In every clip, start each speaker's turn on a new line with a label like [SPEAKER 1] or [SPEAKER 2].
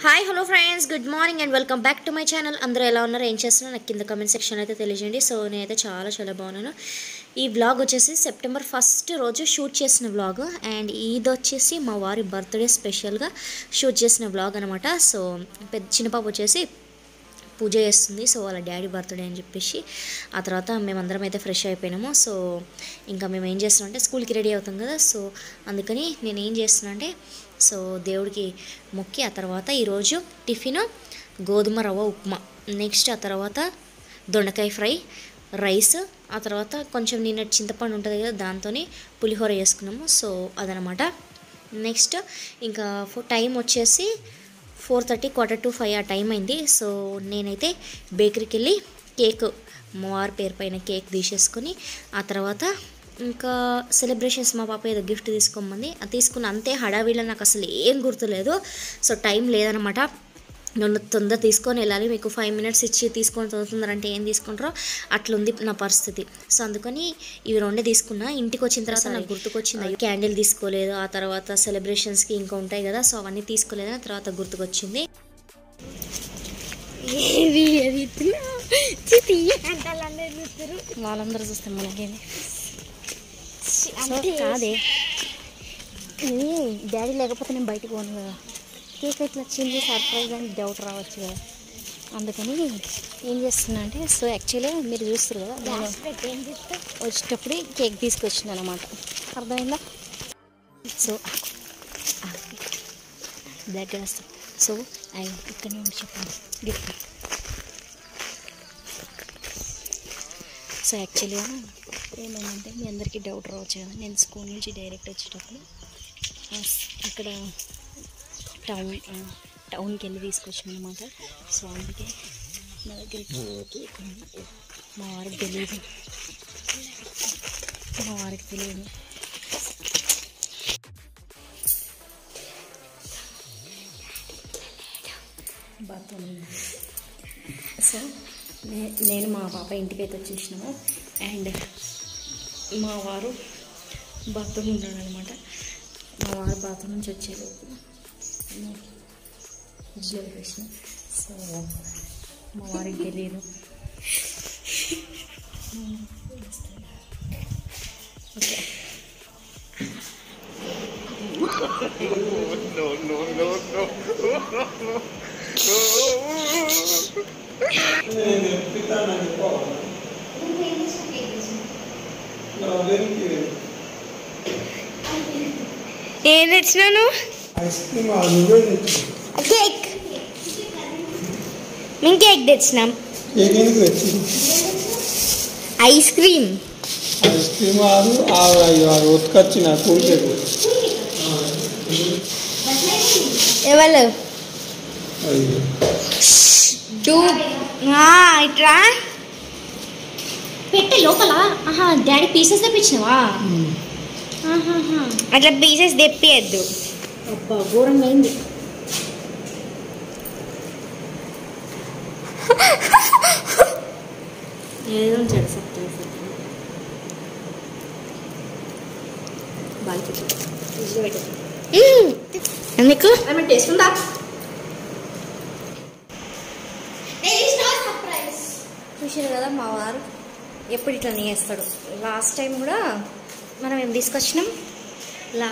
[SPEAKER 1] Hi hello friends good morning and welcome back to my channel అందరూ ఎలా ఉన్నారు ఏం చేస్తున్నారు నాకు కింద కమెంట్ సెక్షన్ అయితే తెలియజేయండి సో నేనైతే చాలా చాలా బాగున్నాను ఈ వ్లాగ్ వచ్చేసి సెప్టెంబర్ ఫస్ట్ రోజు షూట్ చేసిన వ్లాగ్ అండ్ ఇది వచ్చేసి మా వారి బర్త్డే స్పెషల్గా షూట్ చేసిన వ్లాగ్ అనమాట సో పెద్ద చిన్న పాప వచ్చేసి పూజ చేస్తుంది సో వాళ్ళ డాడీ బర్త్డే అని చెప్పేసి ఆ తర్వాత మేమందరం అయితే ఫ్రెష్ అయిపోయినాము సో ఇంకా మేము ఏం చేస్తున్నాం అంటే స్కూల్కి రెడీ అవుతాం కదా సో అందుకని నేను ఏం చేస్తున్నా అంటే సో దేవుడికి మొక్కి ఆ తర్వాత ఈరోజు టిఫిన్ గోధుమ రవ్వ ఉప్మా నెక్స్ట్ ఆ తర్వాత దొండకాయ ఫ్రై రైస్ ఆ తర్వాత కొంచెం నిన్న చింతపండు ఉంటుంది కదా దాంతో పులిహోర చేసుకున్నాము సో అదనమాట నెక్స్ట్ ఇంకా టైం వచ్చేసి four thirty quarter to five ఆ టైం అయింది సో నేనైతే బేకరీకి వెళ్ళి కేక్ మా వారి పేరు పైన కేక్ తీసేసుకొని ఆ తర్వాత ఇంకా సెలబ్రేషన్స్ మా పాప ఏదో గిఫ్ట్ తీసుకోమంది అది తీసుకున్న అంతే హడావిడిలో నాకు అసలు ఏం గుర్తులేదు సో టైం లేదనమాట నన్ను తొందర తీసుకొని వెళ్ళాలి మీకు ఫైవ్ మినిట్స్ ఇచ్చి తీసుకొని తొందరంటే ఏం తీసుకుంటారో అట్లుంది నా పరిస్థితి సో అందుకని ఇవి రెండే తీసుకున్నా ఇంటికి వచ్చిన తర్వాత నాకు గుర్తుకొచ్చింది అయ్యో క్యాండిల్ తీసుకోలేదు ఆ తర్వాత సెలబ్రేషన్స్కి ఇంకా ఉంటాయి కదా సో అవన్నీ తీసుకోలేదు ఆ తర్వాత గుర్తుకొచ్చింది
[SPEAKER 2] ఏవి ఏవి చితి వాళ్ళందరూ చూస్తే మనకేమి సో కాదే డాడీ లేకపోతే నేను బయటకు పోను కదా కేక్ ఎట్లా వచ్చింది సర్ప్రైజ్ అని డౌట్ రావచ్చు కదా అందుకని ఏం చేస్తున్నా అంటే సో యాక్చువల్లీ మీరు చూస్తారు కదా నేను వచ్చేటప్పుడు కేక్ తీసుకొచ్చింది అనమాట అర్థమైందా సో దగ్గర వస్తా సో అయ్యి ఇక్కడనే ఉండి చెప్పండి గిఫ్ట్ సో యాక్చువల్గా ఏమైందంటే మీ అందరికీ డౌట్ రావచ్చు కదా నేను స్కూల్ నుంచి డైరెక్ట్ వచ్చేటప్పుడు ఆ స్- అక్కడ టౌన్ ఆ, టౌన్కి వెళ్ళి తీసుకొచ్చాను అనమాట సో అందుకే నా దగ్గర కేక్ ఉంది మా వారికి తెలియదు మా వారికి తెలియదు బాత్రూమ్ సో నే- నేను మా పాప ఇంటికి అయితే వచ్చేసినాము అండ్ మా వారు బాత్రూమ్ ఉన్నాడు అనమాట మా వారు బాత్రూమ్ నుంచి వచ్చేలోపు ఫ్రిడ్జ్లో వేసిన సో మా వారికి తెలియదు ఓకే
[SPEAKER 1] ఏం తెచ్చినాను
[SPEAKER 3] ఐస్ క్రీమ్ ఆ నువ్వే తెచ్చు
[SPEAKER 1] కేక్ మేము కేక్ తెచ్చినాం
[SPEAKER 3] కేక్ ఎందుకు తెచ్చింది
[SPEAKER 1] ఐస్ క్రీమ్
[SPEAKER 3] ఐస్ క్రీమ్ ఆరు ఆరు ఐదు ఆరు ఉతకొచ్చిన కూల్ కేక్
[SPEAKER 1] ఎవరు
[SPEAKER 3] అయ్యో
[SPEAKER 1] టూ ఇట్రా
[SPEAKER 2] పెట్టే లోపల ఆహా డాడీ పీసెస్ తెప్పించినవా
[SPEAKER 1] అట్లా పీసెస్ తెప్పియద్దు
[SPEAKER 2] అబ్బా ఘోరంగా అయింది
[SPEAKER 1] ఏదో చెడు సర్ప్రైజ్ ఎందుకు
[SPEAKER 2] టేస్ట్ ఉందా
[SPEAKER 1] చూసారు కదా మా వారు ఎప్పుడు ఇట్లా చేస్తాడు లాస్ట్ టైం కూడా మనం ఏం తీసుకొచ్చినాం లా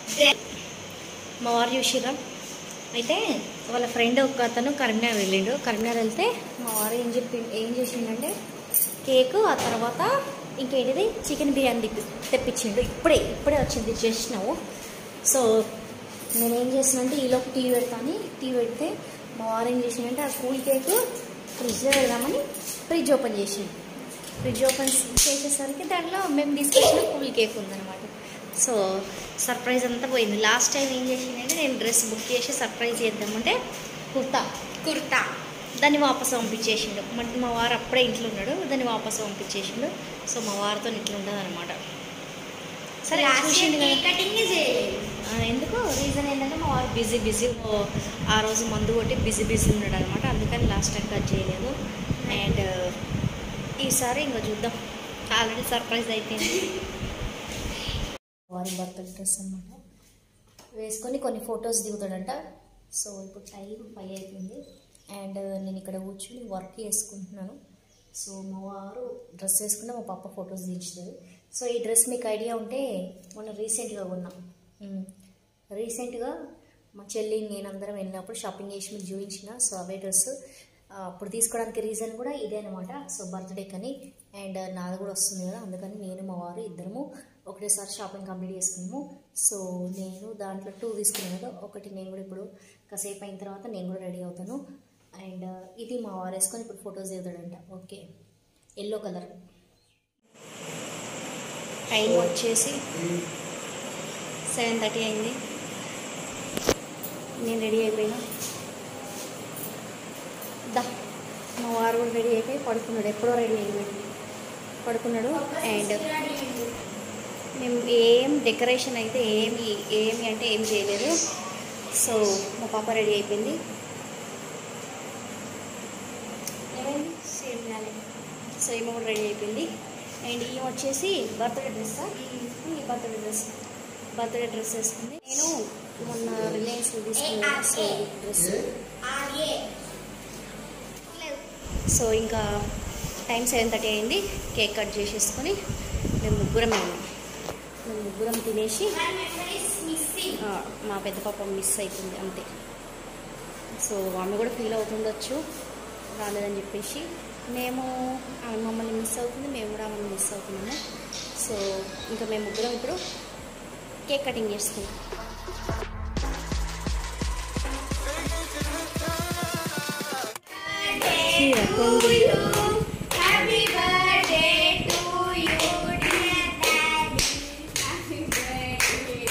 [SPEAKER 1] మా వారు చూసిరా అయితే వాళ్ళ ఫ్రెండ్ ఒక అతను కరీంనగర్ వెళ్ళిండు కరీంనగర్ వెళ్తే మా వారు ఏం చెప్పి ఏం చేసిండంటే కేక్ ఆ తర్వాత ఇంకేంటిది చికెన్ బిర్యానీ తెప్పి తెప్పించిండు ఇప్పుడే ఇప్పుడే వచ్చింది చేసినావు సో నేనేం చేసినంటే ఈలోపు టీ పెడతాను టీ పెడితే మా వారు ఏం చేసిండంటే ఆ కూల్ కేక్ ఫ్రిడ్జ్లో పెడదామని ఫ్రిడ్జ్ ఓపెన్ చేసిండు ఫ్రిడ్జ్ ఓపెన్ చేసేసరికి దాంట్లో మేము తీసుకొచ్చిన కూల్ కేక్ ఉందన్నమాట సో సర్ప్రైజ్ అంతా పోయింది లాస్ట్ టైం ఏం చేసిందంటే నేను డ్రెస్ బుక్ చేసి సర్ప్రైజ్ చేద్దామంటే కుర్తా కుర్తా దాన్ని వాపసు పంపించేసిండు మరి మా వారు అప్పుడే ఇంట్లో ఉన్నాడు దాన్ని వాపసు పంపించేసిండు సో మా వారితో ఇట్లా ఉండదు అనమాట సరే చూసిండు కదా ఆ, ఎందుకు రీజన్ ఏంటంటే మా వారు బిజీ బిజీ ఆ రోజు మందు కొట్టి బిజీ బిజీ ఉన్నాడు అనమాట అందుకని లాస్ట్ టైం కట్ చేయలేదు అండ్ ఈసారి ఇంకా చూద్దాం ఆల్రెడీ సర్ప్రైజ్ అయిపోయింది వారి బర్త్డే డ్రెస్ అనమాట వేసుకొని కొన్ని ఫొటోస్ దిగుతాడంట సో ఇప్పుడు టైం ఫైవ్ అయిపోయింది అండ్ నేను ఇక్కడ కూర్చుని వర్క్ చేసుకుంటున్నాను సో మా వారు డ్రెస్ వేసుకుంటే మా పాప ఫొటోస్ దించుతుంది సో ఈ డ్రెస్ మీకు ఐడియా ఉంటే మొన్న రీసెంట్గా కొన్నాం మ్మ్. రీసెంట్గా మా చెల్లి నేను అందరం వెళ్ళినప్పుడు షాపింగ్ చేసి మీకు చూపించిన సో అవే డ్రెస్ అప్పుడు తీసుకోవడానికి రీజన్ కూడా ఇదే అనమాట సో బర్త్డే కని అండ్ నాది కూడా వస్తుంది కదా అందుకని నేను మా వారు ఇద్దరము ఒకటేసారి షాపింగ్ కంప్లీట్ చేసుకున్నాము సో నేను దాంట్లో టూ తీసుకున్నాను కదా ఒకటి నేను కూడా ఇప్పుడు కాసేపు అయిన తర్వాత నేను కూడా రెడీ అవుతాను అండ్ ఇది మా వారు వేసుకొని ఇప్పుడు ఫొటోస్ దిగుతాడంట ఓకే ఎల్లో కలర్
[SPEAKER 2] టైం వచ్చేసి సెవెన్ థర్టీ అయింది నేను రెడీ అయిపోయినా దా మా వారు కూడా రెడీ అయిపోయి పడుకున్నాడు ఎప్పుడో రెడీ అయిపోయి పడుకున్నాడు అండ్ మేము ఏం డెకరేషన్ అయితే ఏమి ఏమి అంటే ఏం చేయలేదు సో మా పాప రెడీ అయిపోయింది ఏమైంది సేమ్ నాలే సో ఈమె కూడా రెడీ అయిపోయింది అండ్ ఈమె వచ్చేసి బర్త్డే డ్రెస్ ఈ బర్త్డే డ్రెస్ బర్త్డే డ్రెస్ వేసుకుంది నేను మొన్న రిలయన్స్ తీసుకున్నాను సో డ్రెస్ సో ఇంకా టైం సెవెన్ థర్టీ అయింది కేక్ కట్ చేసేసుకొని మేము ముగ్గురం వెళ్ళాం మేము ముగ్గురం తినేసి ఆ, మా పెద్ద పాప మిస్ అవుతుంది అంతే సో ఆమె కూడా ఫీల్ అవుతుండొచ్చు రాలేదని చెప్పేసి మేము ఆమె మమ్మల్ని మిస్ అవుతుంది మేము కూడా ఆమెను మిస్ అవుతున్నాము సో ఇంకా మేము ముగ్గురం ఇప్పుడు కేక్ కటింగ్ చేసుకున్నాం చీర కొంగు.
[SPEAKER 4] Happy birthday to you, dear Daddy. Happy birthday to you.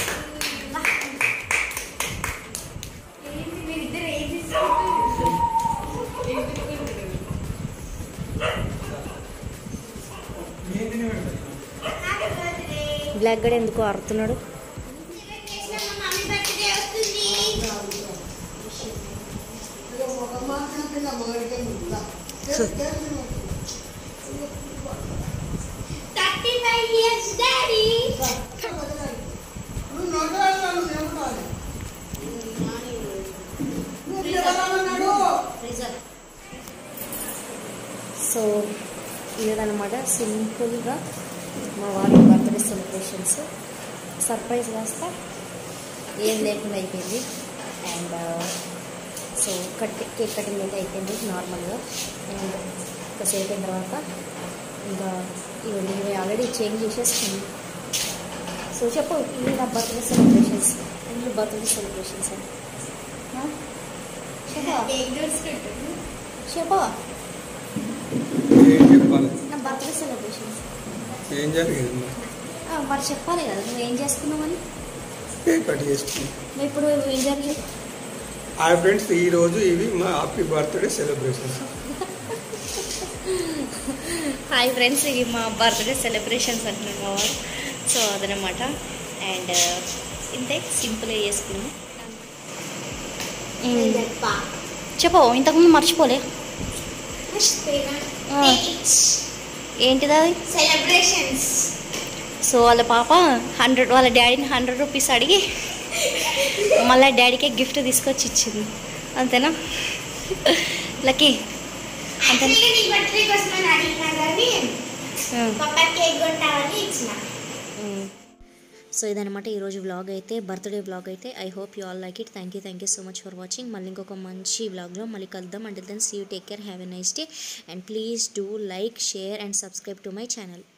[SPEAKER 4] ఏంటి మీరిద్దరు ఏం చేస్తున్నారు? Happy birthday.
[SPEAKER 2] బ్లాక్ గడ్ ఎందుకు ఆరుతున్నాడు
[SPEAKER 4] చేసిన మా మమ్మీ birthday వస్తుంది. Thirty five years, Daddy.
[SPEAKER 2] So ఇదనమాట సింపుల్గా మా వారి బర్త్డే సెలబ్రేషన్స్ సర్ప్రైజ్ కాస్త ఏం లేకుండా అయిపోయింది and so cut cake cutting అయితే అయిపోయింది నార్మల్గా అండ్ కాసేపు అయిన తర్వాత ఇంకా ఇవన్నీ ఆల్రెడీ చేంజ్ చేసేసుకుంది సో చెప్పు ఇవి నా బర్త్డే సెలబ్రేషన్స్ ఇవి బర్త్డే సెలబ్రేషన్స్ చెప్పా చెప్పా
[SPEAKER 3] ఏం చెప్పాలి
[SPEAKER 2] నా బర్త్డే సెలబ్రేషన్స్
[SPEAKER 3] ఏం జరిగింది మరి?
[SPEAKER 2] ఆ, మరి చెప్పాలి కదా నువ్వు ఏం చేసుకున్నావని
[SPEAKER 3] కేక్ కట్ చేసుకున్నాం
[SPEAKER 2] నువ్వు ఇప్పుడు ఏం జరిగింది
[SPEAKER 3] హాయ్ ఫ్రెండ్స్ ఈ రోజు ఇవి మా happy birthday celebrations
[SPEAKER 2] hi friends ఇవి మా బర్త్డే సెలబ్రేషన్స్ అంటున్నాను మా వారు సో అదనమాట అండ్ ఇంతే సింపుల్గా చేసుకున్నాం చెప్పు ఇంతకుముందు మర్చిపోలే ఆ. ఏంటిది అది
[SPEAKER 4] సెలబ్రేషన్స్
[SPEAKER 2] సో వాళ్ళ పాప హండ్రెడ్ వాళ్ళ డాడీని హండ్రెడ్ రూపీస్ అడిగి మళ్ళీ డాడీకే గిఫ్ట్ తీసుకొచ్చి ఇచ్చింది అంతేనా లక్కీ అంతే
[SPEAKER 4] యాక్చువల్లీ నీ బర్త్డే కోసం అని అడిగినా కానీ పప్పా కేక్ కొంటావని ఇచ్చిన
[SPEAKER 1] సో ఇదనమాట ఈరోజు వ్లాగ్ అయితే బర్త్డే వ్లాగ్ అయితే I hope you all like it thank you thank you so much for watching మళ్ళీ ఇంకొక మంచి వ్లాగ్లో మళ్ళీ కలుద్దాం until then see you take care have a nice day and please do like share and subscribe to my channel